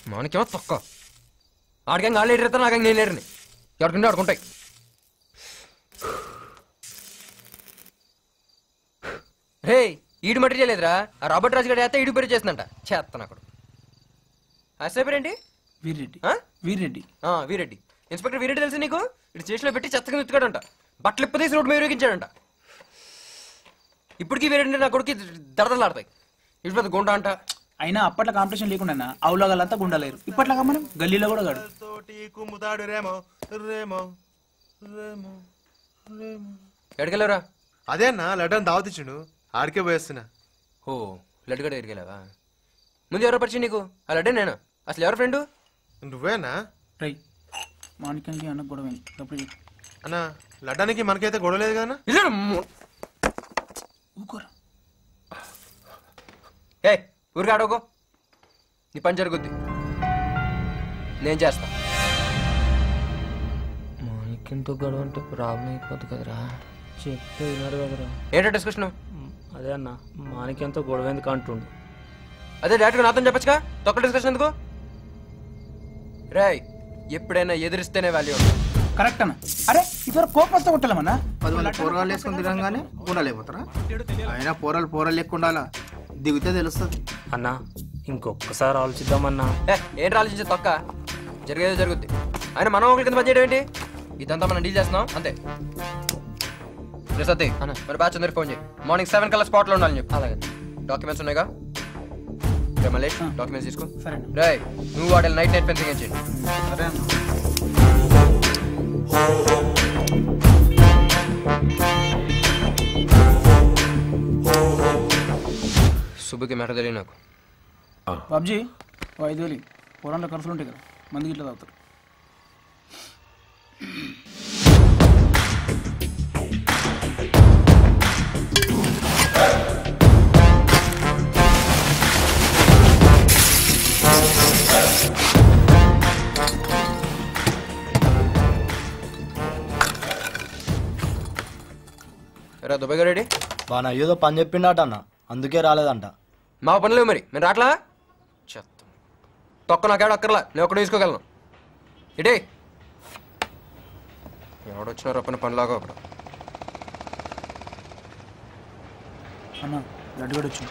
మనకేమో తొక్క ఆడికి ఆళ్ళు ఎడితే నాకు నేను లేరని ఎవరికంటే ఆడుకుంటాయి రే ఈడు మట్టి చేయలేదురా ఆ రాబర్ట్ రాజు గారు అయితే ఈడు పేరు చేసిందంట చేస్తాను అక్కడ అసలు పేరేంటి వీరెడ్డి ఆ? వీరెడ్డి ఆ, వీరెడ్డి ఇన్స్పెక్టర్ వీరెడ్డి తెలుసు నీకు ఇటు స్టేషన్లో పెట్టి చెత్తగా ఎత్తుకాడంట బట్టలు ఇప్ప తీసి రోడ్డు మీద ఊరేగించాడంట ఇప్పటికీ వీరెడ్డి నా కొడుకు దడదలాడతాయి ఇటు పెద్ద గుండా అంట అయినా అప్పట్లో కాంపిటీషన్ లేకుండా అవులగాలంతా గుండలేరు ఇప్పట్లాగా మనం గల్లీలో కూడా గాడు తోటి కుమ్ముతాడు రేమో రేమో రేమో రేమో ఎడగలేరా అదే అన్న లడ్డన్ దావతిచ్చుడు ఆడికే పోయేస్తున్నా ఓ లడ్డు గడ ఎరిగేలావా ముందు ఎవరో పరిచయం నీకు ఆ లడ్డే నేను అసలు ఎవరు ఫ్రెండు నువ్వేనా రై మాణిక్యానికి అన్న గొడవ అయింది. అప్పుడు చెప్పు. అన్న లడ్డానికి మనకైతే గొడవ లేదు కదా ఇల్లు ఊకోరా ఏ ఊరికి ఆడోకో నీ పని జరుగుద్ది నేను చేస్తా మాణిక్యంతో గొడవ అంటే ప్రాబ్లం అయిపోతుంది కదరా చెప్తే వినడు కదరా ఏంటో డిస్కషన్ అదే అన్న మాణిక్యంతో గొడవ ఎందుకు అంటుండు అదే డైరెక్ట్గా నాతో చెప్పచ్చుగా తొక్క డిస్కషన్ ఎందుకు రాయ్ ఎప్పుడైనా ఎదిరిస్తేనే వాల్యూ ఉంటుంది కరెక్ట్ అన్న అరే ఇద్దరు కోపం వస్తే కొట్టాలమన్నా పది మంది పోరాలు వేసుకుని తిరగగానే ఉండలేకపోతారా అయినా పోరాలు పోరాలు ఎక్కువ ఉండాలా దిగితే తెలుస్తుంది అన్న ఇంకొకసారి ఆలోచిద్దామన్నా ఏ ఏంటి ఆలోచించే తొక్క జరిగేదో జరుగుద్ది ఆయన మనం ఒకరి కింద పనిచేయడం ఏంటి ఇదంతా మనం డీల్ చేస్తున్నాం అంతే రే సతీ మరి బ్యాచ్ అందరికి ఫోన్ చేయి మార్నింగ్ సెవెన్ కల్లా స్పాట్లో ఉండాలని చెప్పి అలాగే డాక్యుమెంట్స్ ఉన్నాయిగా రే మళ్ళీ డాక్యుమెంట్స్ తీసుకో సరే రే నువ్వు వాటి నైట్ నైట్ ఫెన్సింగ్ చేయండి సరే అన్న సుబ్బుకి మెట తెలియదు నాకు పబ్జీ ఓ ఐదు వేలు పొలంలో ఖర్చులు ఉంటాయి కదా మంది గిట్ల తాగుతారు రా దుబాయ్ గారు రెడీ వాన ఏదో పని చెప్పిండట అన్న అందుకే రాలేదంట మా పని లేవు మరి నేను రాట్లా చెత్త తొక్క నాకేడ అక్కర్లా నేను ఒక్కడ తీసుకోగలను ఇటే ఎవడొచ్చినా రప్పని పనిలాగా ఒకడు అన్న లడ్డుగడు వచ్చి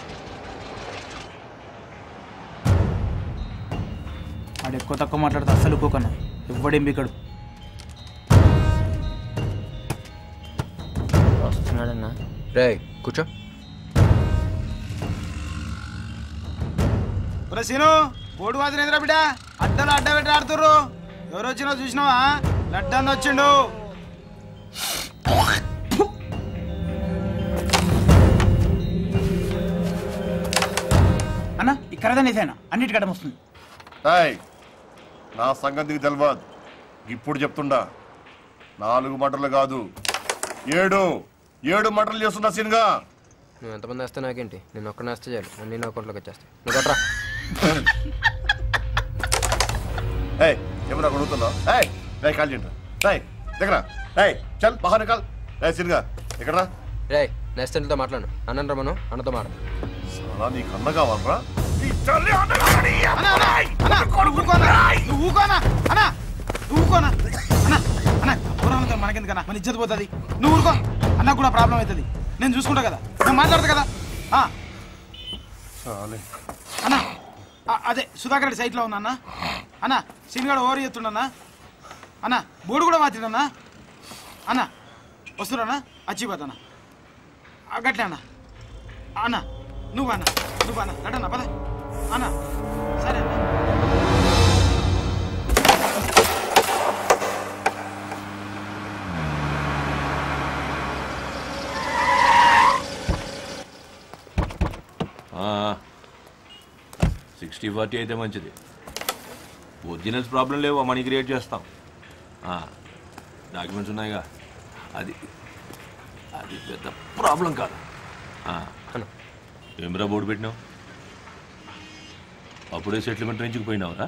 ఆడు ఎక్కువ తక్కువ మాట్లాడితే అస్సలు ఒక్కొక్కన్న ఎవ్వడేం బికడు వస్తున్నాడన్నా రే కూర్చో ఒరే సీను బోడు వాదినేంద్ర బిడ్డ అడ్డలు అడ్డ పెట్టి ఆడుతుర్రు ఎవరు వచ్చినా చూసినావా లడ్డన్ వచ్చిండు అన్న ఇక్కడ ఇదేనా అన్నిటికడం వస్తుంది హాయ్ నా సంగతికి తెలియదు ఇప్పుడు చెప్తుండా నాలుగు మటర్లు కాదు ఏడు ఏడు మటర్లు చేస్తున్నా సీన్గా నువ్వు ఎంతమంది వేస్తే నాకేంటి నేను ఒక్కడిని వేస్తే చాలు అన్ని నా అకౌంట్లోకి వచ్చేస్తాయి నువ్వు కొట్రా ఏయ్ ఎవరా కొడుతున్నా ఏయ్ రేయ్ కాల్ చేయండి రేయ్ దగ్గర ఏయ్ చల్ బాగా నికాల్ రే సీన్గా ఎక్కడరా రే నెక్స్ట్ ఎంతో మాట్లాడు అన్నం రమ్మను అన్నతో మాట్లాడు అలా నీకు అన్న కావాలరా నువ్వు ఊకోనా నువ్వు ఊకోనా అన్నా నువ్వు ఊకోనా అన్నా అన్నా పూర్వంతో మనకెందుకన్నా మన ఇజ్జత పోతుంది నువ్వు ఊరుకో అన్న కూడా ప్రాబ్లం అవుతుంది నేను చూసుకుంటా కదా నేను మాట్లాడతా కదా ఆ, చాలే అన్నా ఆ, అదే సుధాకర్ రెడ్డి సైట్లో ఉన్నా అన్న అన్న సీనిగాడు ఓవర్ చేస్తుండన్నా అన్న బోర్డు కూడా మార్చిండన్నా అన్న వస్తున్నా అచ్చిపోతానా గట్లే అన్న అన్న నువ్వు అన్న నువ్వు అన్న గట్టన్నా పద అన్న సరే అన్న సిక్స్టీ ఫార్టీ అయితే మంచిది ఒరిజినల్స్ ప్రాబ్లం లేవు మనీ క్రియేట్ చేస్తాం డాక్యుమెంట్స్ ఉన్నాయిగా అది అది పెద్ద ప్రాబ్లం కాదు ఆ, అన్న ఏమిరా బోర్డు పెట్టినావు అప్పుడే సెటిల్మెంట్ రేంజ్కి పోయినావురా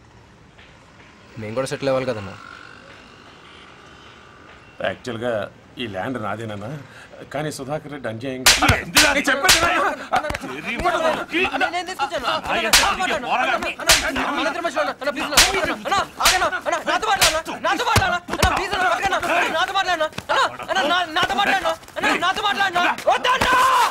మేము కూడా సెటిల్ అవ్వాలి కదన్నా యాక్చువల్గా ఈ ల్యాండ్ నాదేనన్నా కానీ సుధాకర్ రెడ్డి అన్యాయంగా నేను చెప్పేది వినయ్యా. నేను తీసుకొచ్చాను. అన్న, అన్న, అన్న, అన్న, మీ ఇద్దరి మధ్యలో అన్న, అన్న, please అన్న, please అన్న, అన్న, ఆగన్న, అన్న, నాతో మాట్లాడు అన్న, నాతో మాట్లాడు అన్న, అన్న, please అన్న, ఆగన్న, అన్న, నాతో మాట్లాడు అన్న, అన్న, అన్న, నా- నాతో మాట్లాడు అన్న, అన్న, నాతో మాట్లాడు అన్న, వద్దన్న!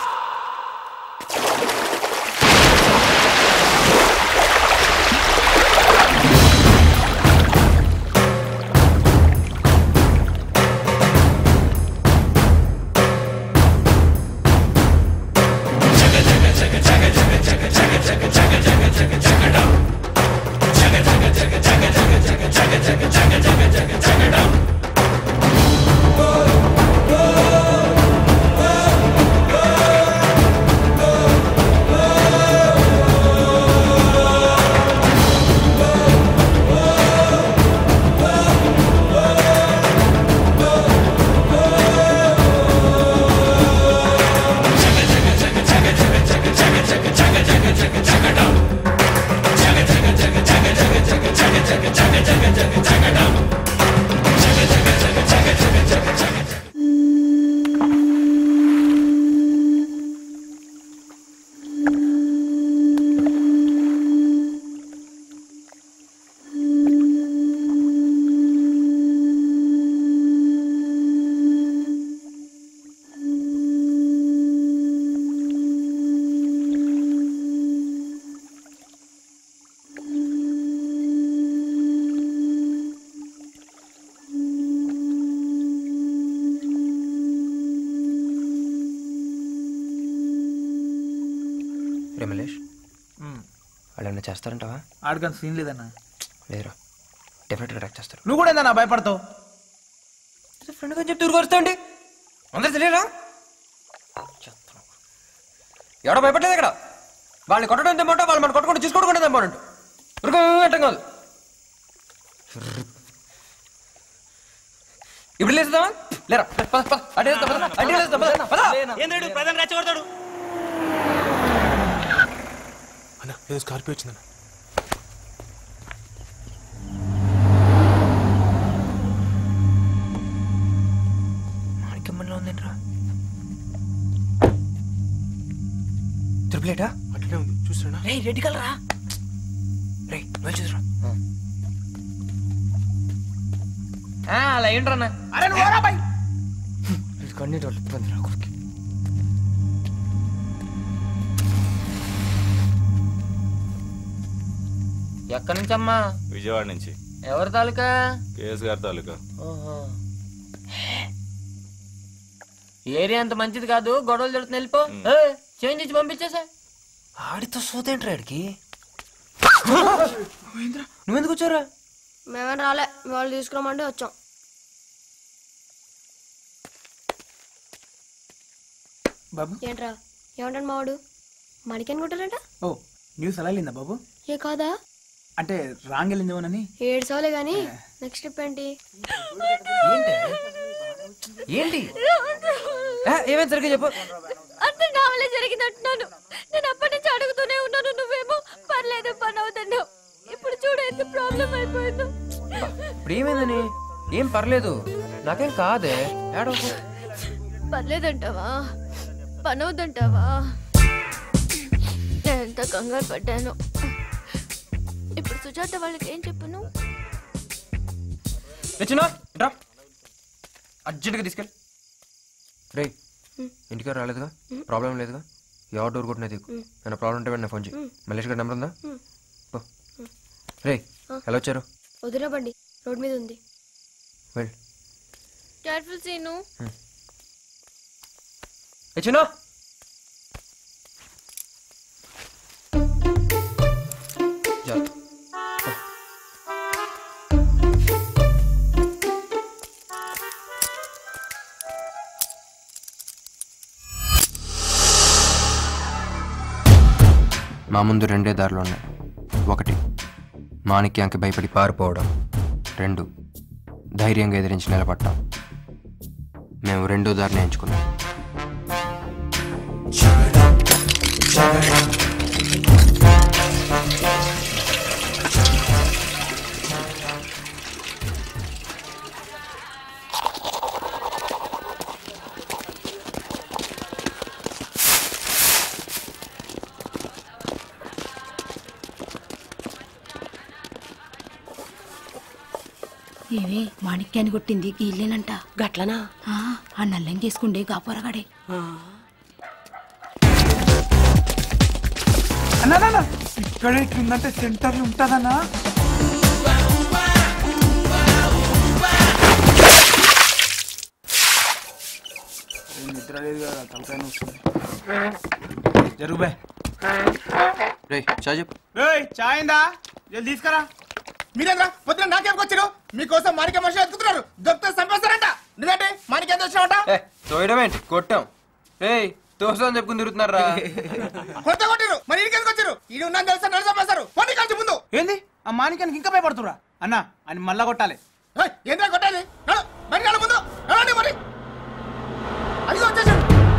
రెమలేష్ వాళ్ళు ఏమైనా చేస్తారంటావా ఆడికంత సీన్ లేదన్నా లేదురా డెఫినెట్గా అటాక్ చేస్తారు నువ్వు కూడా ఏందన్నా భయపడతావు ఫ్రెండ్ అని చెప్పి ఊరుకొస్తా అండి అందరు తెలియరా ఎవడో భయపడలేదు ఇక్కడ వాళ్ళని కొట్టడం తెమ్మంట వాళ్ళు మనం కొట్టుకుంటూ చూసుకోవడం తెమ్మంట ఉరుకోవటం కాదు ఇప్పుడు లేస్తావా లేరా పద, పద, అటే లేస్తా, పద, అటే లేస్తా, పద, పద. అన్న ఏదో స్కార్పియో వచ్చిందన్న మాణిక్యమ్మలో ఉందేంట్రా త్రిపులేటా అట్లనే ఉంది చూసారా రే రెడ్ కలర్ రా రే నువ్వు చూసురా అలా ఏంట్రన్నా అరే నువ్వు ఓరా బై కన్నీటి వాళ్ళు ఇబ్బంది రా కొడుకు ఎక్కడి నుంచి అమ్మా విజయవాడ నుంచి ఎవరి తాలూకా కేఎస్ గారి తాలూకా ఓహో ఏరియా అంత మంచిది కాదు గొడవలు జరుగుతుంది వెళ్ళిపో ఏయ్, చేంజ్ ఇచ్చి పంపించేసా ఆడితో సోతేంట్రా ఆడికి నువ్వెందుకు వచ్చారా మేమే రాలే వాళ్ళు తీసుకురమ్మంటే వచ్చాం బాబు ఏంట్రా ఏమంటాడు మావాడు మణికని కొట్టారంట ఓ న్యూస్ అలా వెళ్ళిందా బాబు ఏ కాదా అంటే రాంగ్ వెళ్ళిందేమోనని ఏడు సోలే గాని నెక్స్ట్ స్టెప్ ఏంటి ఏంటి ఏ, ఏమైంది సరిగ్గా చెప్పు అంతే నా వల్లే జరిగిందంటున్నాను నేను అప్పటి నుంచి అడుగుతూనే ఉన్నాను నువ్వేమో పర్లేదు పని అవుతున్నావు ఇప్పుడు చూడు ఎంత ప్రాబ్లం అయిపోయిందో ఇప్పుడు ఏమైందని ఏం పర్లేదు నాకేం కాదే ఏడో పర్లేదంటావా పని అవుతుంటావా నేను ఎంత కంగారు పడ్డాను ఇప్పుడు సుజాత వాళ్ళకి ఏం చెప్పను తెచ్చినా డ్రా అర్జెంట్గా తీసుకెళ్ళి రే ఇంటికి రాలేదుగా ప్రాబ్లం లేదుగా ఎవరు డోర్ కొట్టినా దిగు ఏమైనా ప్రాబ్లం ఉంటే వెంటనే ఫోన్ చేయి మల్లేష్ గారి నెంబర్ ఉందా పో రే ఎలా వచ్చారు వదిన బండి రోడ్ మీద ఉంది వెళ్ళి కేర్ఫుల్ సీను తెచ్చినా జాగ్రత్త మా ముందు రెండే దారులు ఉన్నాయి ఒకటి మాణిక్యానికి భయపడి పారిపోవడం రెండు ధైర్యంగా ఎదిరించి నిలబడటం మేము రెండో దారిని ఎంచుకున్నాం ఏవే మాణిక్యాన్ని కొట్టింది గీళ్ళేనంట గట్లనా ఆ, ఆ నల్లం తీసుకుండే కాపోరగాడే అన్నా ఇక్కడ ఇట్లుందంటే సెంటర్ ఉంటుందన్నా నిద్ర లేదు కదా తలకాయ వస్తుంది జరుగు బే రే చాయ్ చెప్పు ఏయ్ చాయ్ అయిందా జల్ది తీసుకురా మీరేంద్రా పొద్దున నాకేం వచ్చారు మీకోసం మాణిక్య మనుషులు ఎత్తుకుతున్నారు దొరికితే చంపేస్తారంట నువ్వేంటి మాణిక్యం తెచ్చినావంట ఏ తోయడం ఏంటి కొట్టాం రే తోసం చెప్పుకుని తిరుగుతున్నారా కొత్త కొట్టిరు మరి ఇక్కడికి వచ్చారు ఇది ఉన్నాను తెలుసా నన్ను చంపేస్తారు పోనీ కలిసి ముందు ఏంది ఆ మాణిక్యానికి ఇంకా భయపడుతురా అన్నా అని మళ్ళా కొట్టాలి ఏయ్, ఏంట్రా కొట్టాలి నడు, బయటికి వెళ్ళు ముందు నడవండి మరి అదిగో వచ్చేసాడు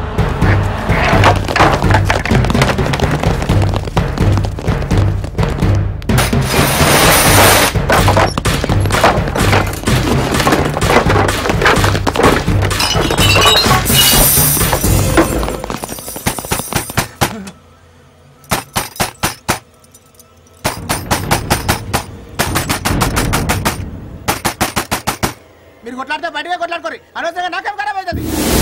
మీరు కొట్లాడితే బయటగా కొట్లాడుకోరు అనవసరంగా నాకేం ఖరాబ్ అవుతుంది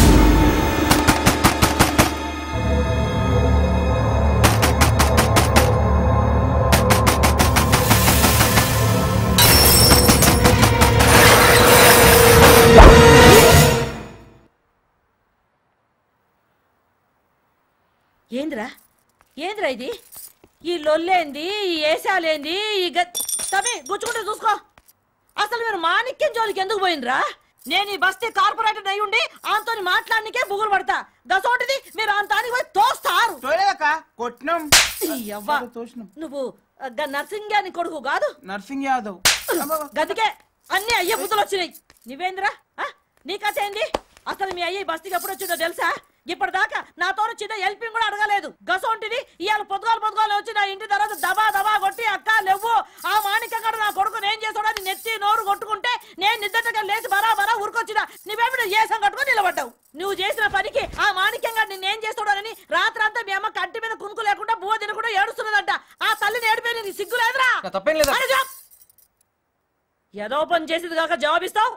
ఏంద్రా ఏంద్రా ఇది ఈ లొల్లేంది ఈ ఏసాలేంది ఈ గ తమ్మి గుచ్చుకుంటే చూసుకో అసలు మీరు మాణిక్యం జోలికి ఎందుకు పోయినరా నేను ఈ బస్తీ కార్పొరేటర్ అయి ఉండి ఆంతోని మాట్లాడనికే బుగులు పడతా గసోటిది మీరు అంతానికి పోయి తోస్తారు తోలేదక్క కొట్టినాం ఈ యవ్వ. నువ్వు ఆ, గా నర్సింగాని కొడుకు కాదు నర్సింగ్ యాదవ్ గదికే అన్ని అయ్యే బుద్ధులు వచ్చినాయి నువ్వేందిరా ఆ? నీ కథ ఏంది అసలు మీ అయ్యి బస్తీకి ఎప్పుడు వచ్చిందో తెలుసా ఇప్పటిదాకా నాతో చిన్న హెల్పింగ్ కూడా అడగలేదు గసొంటిది ఇవాళ పొద్దుగాలు పొద్దుగాలు వచ్చి నా ఇంటి తర్వాత దబా దబా కొట్టి అక్క లేవు ఆ మాణిక్యంగాడు నా కొడుకు నేను చేసాడని నెత్తి నోరు కొట్టుకుంటే నేను నిద్రగా లేచి బరా బరా ఊరుకొచ్చిన నువ్వేమిటి ఏసం కట్టుకొని నిలబడ్డావు నువ్వు చేసిన పనికి ఆ మాణిక్యంగా నిన్నేం చేస్తాడని రాత్రంతా మీ అమ్మ కంటి మీద కునుకు లేకుండా బువ్వ తినకుండా ఏడుస్తున్నదంట ఆ తల్లిని ఏడిపోయి నీకు సిగ్గు లేదురా నా తప్పేం లేదా అరే జాబ్. ఏదో పని చేసేది కాక జవాబిస్తావు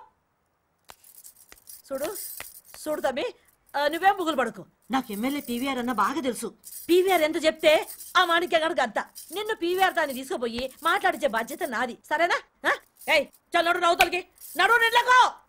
చూడు చూడు తమ్మి ఆ, నువ్వేం బుగులు పడుకు నాకు ఎమ్మెల్యే పీవీఆర్ అన్న బాగా తెలుసు పీవీఆర్ ఎంత చెప్తే ఆ మాణిక్య గడుగు అంత నిన్ను పీవీఆర్ దాన్ని తీసుకుపోయి మాట్లాడించే బాధ్యత నాది సరేనా ఆ? ఏయ్ చల్ నడు నవ్వుతలకి నడు నిట్లకో